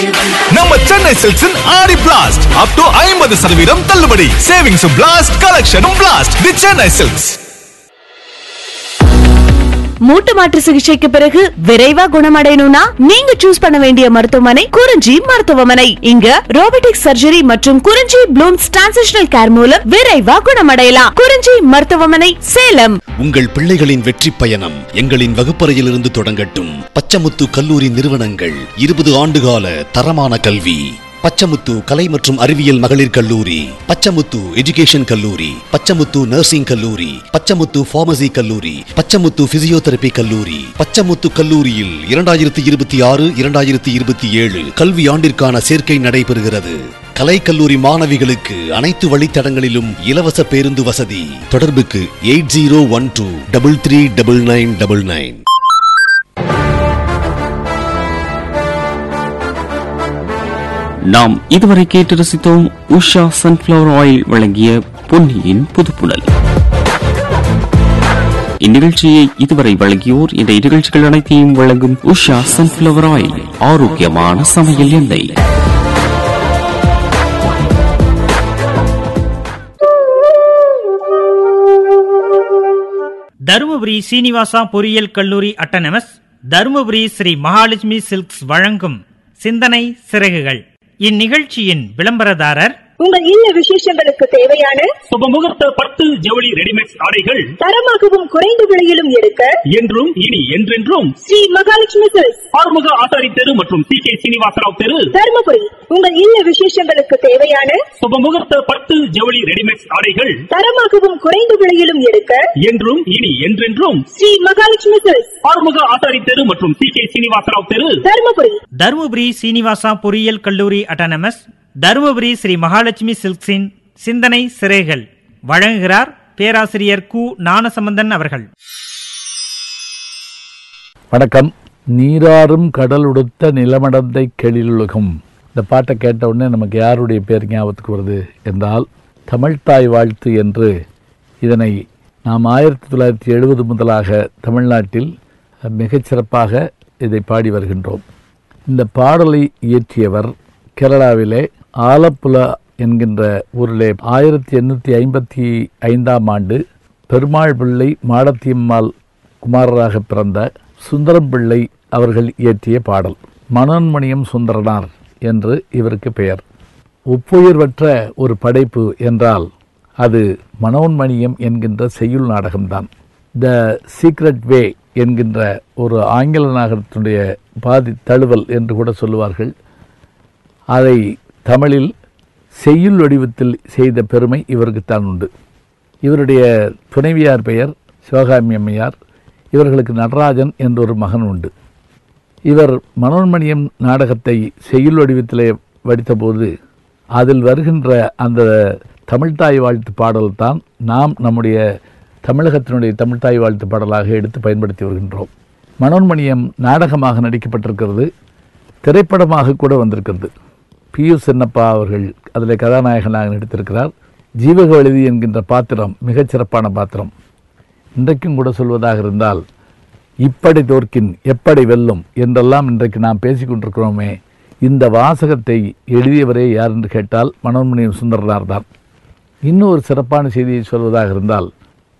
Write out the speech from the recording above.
நம்ம சென்னை சில்க்ஸின் ஆடி blast up to ஐம்பது சதவீதம் தள்ளுபடி சேவிங்ஸும் பிளாஸ்ட் கலெக்ஷனும் பிளாஸ்ட் தி சென்னை சில்க்ஸ் மூட்டு மாற்று சிகிச்சைக்கு பிறகு விரைவா குணமடையணும்னா நீங்க சூஸ் பண்ண வேண்டிய மருத்துவமனை குறிஞ்சி மருத்துவமனை இங்க ரோபோட்டிக் சர்ஜரி மற்றும் குறிஞ்சி ப்ளூம்ஸ் டிரான்சிஷனல் கேர் மூலம் விரைவா குணமடையலாம் குறிஞ்சி மருத்துவமனை சேலம் உங்கள் பிள்ளைகளின் வெற்றி பயணம் எங்களின் வகுப்பறையிலிருந்து தொடங்கட்டும் பச்சமுத்து கல்லூரி நிறுவனங்கள் இருபது ஆண்டுகால தரமான கல்வி பச்சமுத்து கலை மற்றும் அறிவியல் மகளிர் கல்லூரி பச்சமுத்து எஜுகேஷன் கல்லூரி பச்சமுத்து நர்சிங் கல்லூரி பச்சமுத்து பார்மசி கல்லூரி பச்சமுத்து பிசியோதெரபி கல்லூரி பச்சமுத்து கல்லூரியில் இரண்டாயிரத்தி இருபத்தி ஆறு இரண்டாயிரத்தி இருபத்தி ஏழு கல்வி ஆண்டிற்கான சேர்க்கை நடைபெறுகிறது கலைக்கல்லூரி மாணவிகளுக்கு அனைத்து வழித்தடங்களிலும் இலவச பேருந்து வசதி தொடர்புக்கு eight zero one two double three double nine double nine நாம் இதுவரை கேட்டு ரசித்தோம் உஷா சன்ஃபிளவர் ஆயில் வழங்கிய பொன்னியின் புதுப்புணல் இந்நிகழ்ச்சியை இதுவரை வழங்கியோர் இந்த நிகழ்ச்சிகள் அனைத்தையும் வழங்கும் உஷா சன்ஃபிளவர் ஆயில் ஆரோக்கியமான சமையல் எண்ணெய் தருமபுரி சீனிவாசா பொறியியல் கல்லூரி அட்டனமஸ் தருமபுரி ஸ்ரீ மகாலட்சுமி சில்க்ஸ் வழங்கும் சிந்தனை சிறகுகள் இந்நிகழ்ச்சியின் விளம்பரதாரர் உங்கள் இல்ல விசேஷங்களுக்கு தேவையான சுபமுகூர்த்த பட்டு ஜவுளி ரெடிமேட் ஆடைகள் தரமாகவும் குறைந்த விலையிலும் எடுக்க என்றும் இனி என்றென்றும் ஸ்ரீ மகாலட்சுமி சில்க்ஸ் ஆறுமுக ஆசாரி தெரு மற்றும் சி கே சீனிவாசராவ் தெரு தருமபுரி உங்கள் இல்ல விசேஷங்களுக்கு தேவையான சுபமுகூர்த்த பட்டு ஜவுளி ரெடிமேட் ஆடைகள் தரமாகவும் குறைந்த விலையிலும் எடுக்க என்றும் இனி என்றென்றும் ஸ்ரீ மகாலட்சுமி சில்க்ஸ் ஆறுமுக ஆசாரி தெரு மற்றும் சி கே சீனிவாசராவ் தெரு தருமபுரி தருமபுரி சீனிவாசா பொறியியல் கல்லூரி அட்டனமஸ் தருமபுரி ஸ்ரீ மகாலட்சுமி சில்க்ஸின் சிந்தனை சிறைகள் வழங்குகிறார் பேராசிரியர் கு ஞானசம்பந்தன் அவர்கள் வணக்கம் நீராறும் கடலுடுத்த நிலமடந்தை கெளிலுலகம் இந்த பாட்டை கேட்ட உடனே நமக்கு யாருடைய பேர் ஞாபகத்துக்கு வருது என்றால் தமிழ்த்தாய் வாழ்த்து என்று இதனை நாம் ஆயிரத்தி தொள்ளாயிரத்தி எழுபது முதலாக தமிழ்நாட்டில் மிகச்சிறப்பாக இதை பாடி வருகின்றோம் இந்த பாடலை இயற்றியவர் கேரளாவிலே ஆலப்புழா என்கின்ற ஊரிலே ஆயிரத்தி எண்ணூற்றி ஐம்பத்தி ஐந்தாம் ஆண்டு பெருமாள் பிள்ளை மாடத்தியம்மாள் குமாரராக பிறந்த சுந்தரம் பிள்ளை அவர்கள் இயற்றிய பாடல் மனோன்மணியம் சுந்தரனார் என்று இவருக்கு பெயர் ஒப்புயர்வற்ற ஒரு படைப்பு என்றால் அது மனோன்மணியம் என்கின்ற செய்யுள் நாடகம்தான் த சீக்ரெட் வே என்கின்ற ஒரு ஆங்கில நாகரத்தினுடைய பாதி தழுவல் என்று கூட சொல்லுவார்கள் அதை தமிழில் செய்யுள் வடிவத்தில் செய்த பெருமை இவருக்குத்தான் உண்டு இவருடைய துணைவியார் பெயர் சிவகாமி அம்மையார் இவர்களுக்கு நடராஜன் என்ற ஒரு மகன் உண்டு இவர் மனோன்மணியம் நாடகத்தை செய்யுள் வடிவத்திலே வடித்தபோது அதில் வருகின்ற அந்த தமிழ்த்தாய் வாழ்த்து பாடல்தான் நாம் நம்முடைய தமிழகத்தினுடைய தமிழ்த்தாய் வாழ்த்து பாடலாக எடுத்து பயன்படுத்தி வருகின்றோம் மனோன்மணியம் நாடகமாக நடிக்கப்பட்டிருக்கிறது திரைப்படமாக கூட வந்திருக்கிறது பி யு சின்னப்பா அவர்கள் அதில் கதாநாயகனாக நடித்திருக்கிறார் ஜீவகவழுதி என்கின்ற பாத்திரம் மிகச்சிறப்பான பாத்திரம் இன்றைக்கும் கூட சொல்வதாக இருந்தால் இப்படி தோற்கின் எப்படி வெல்லும் என்றெல்லாம் இன்றைக்கு நாம் பேசிக் கொண்டிருக்கிறோமே இந்த வாசகத்தை எழுதியவரே யார் என்று கேட்டால் மனோன்மணியம் சுந்தரனார் தான் இன்னும் ஒரு சிறப்பான செய்தியை சொல்வதாக இருந்தால்